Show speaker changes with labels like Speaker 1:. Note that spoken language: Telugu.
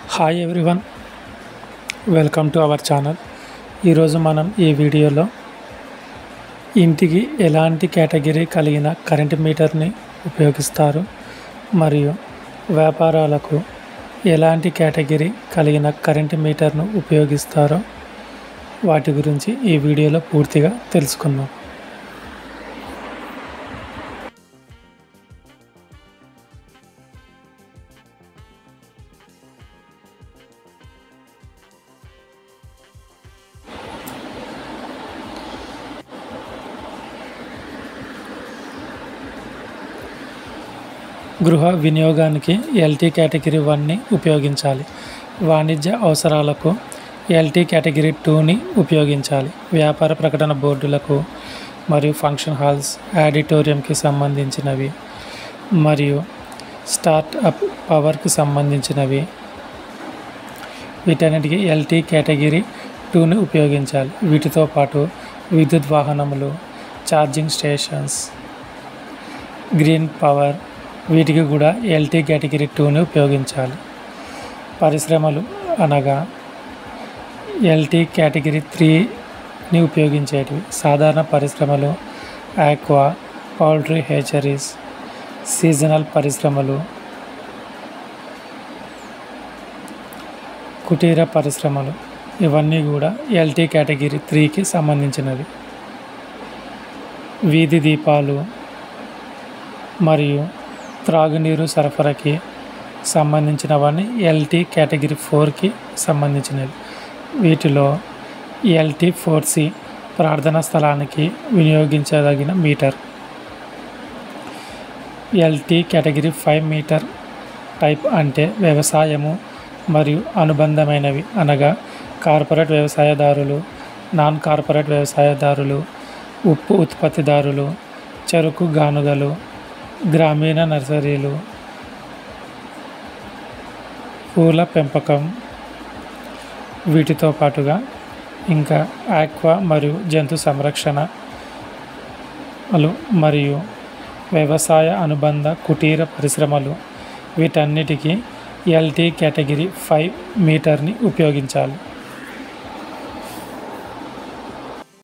Speaker 1: hi everyone welcome to our channel ఈరోజు మనం ఈ వీడియోలో ఇంటికి ఎలాంటి కేటగిరీ కలిగిన కరెంట్ మీటర్ని ఉపయోగిస్తారు మరియు వ్యాపారాలకు ఎలాంటి కేటగిరీ కలిగిన కరెంట్ మీటర్ను ఉపయోగిస్తారో వాటి గురించి ఈ వీడియోలో పూర్తిగా తెలుసుకుందాం గృహ వినియోగానికి ఎల్టీ కేటగిరీ వన్ని ఉపయోగించాలి వాణిజ్య అవసరాలకు ఎల్టీ కేటగిరీ టూని ఉపయోగించాలి వ్యాపార ప్రకటన బోర్డులకు మరియు ఫంక్షన్ హాల్స్ ఆడిటోరియంకి సంబంధించినవి మరియు స్టార్ట్అప్ పవర్కి సంబంధించినవి వీటన్నిటికీ ఎల్టీ కేటగిరీ టూని ఉపయోగించాలి వీటితో పాటు విద్యుత్ వాహనములు ఛార్జింగ్ స్టేషన్స్ గ్రీన్ పవర్ వీటికి కూడా ఎల్టీ కేటగిరీ టూని ఉపయోగించాలి పరిశ్రమలు అనగా ఎల్టీ కేటగిరీ త్రీని ఉపయోగించేటివి సాధారణ పరిశ్రమలు ఆక్వా పౌల్ట్రీ హేచరీస్ సీజనల్ పరిశ్రమలు కుటీర పరిశ్రమలు ఇవన్నీ కూడా ఎల్టీ కేటగిరీ త్రీకి సంబంధించినవి వీధి దీపాలు మరియు త్రాగునీరు సరఫరాకి సంబంధించినవన్నీ ఎల్టీ కేటగిరీ ఫోర్కి సంబంధించినవి వీటిలో ఎల్టీ ఫోర్ సి ప్రార్థనా స్థలానికి వినియోగించదగిన metre LT category five metre type అంటే వ్యవసాయము మరియు అనుబంధమైనవి అనగా కార్పొరేట్ వ్యవసాయదారులు నాన్ కార్పొరేట్ వ్యవసాయదారులు ఉప్పు ఉత్పత్తిదారులు చెరుకు గానుగలు గ్రామీణ నర్సరీలు పూల పెంపకం వీటితో పాటుగా ఇంకా ఆక్వా మరియు జంతు సంరక్షణలు మరియు వ్యవసాయ అనుబంధ కుటీర పరిశ్రమలు వీటన్నిటికీ ఎల్టీ కేటగిరీ ఫైవ్ మీటర్ని ఉపయోగించాలి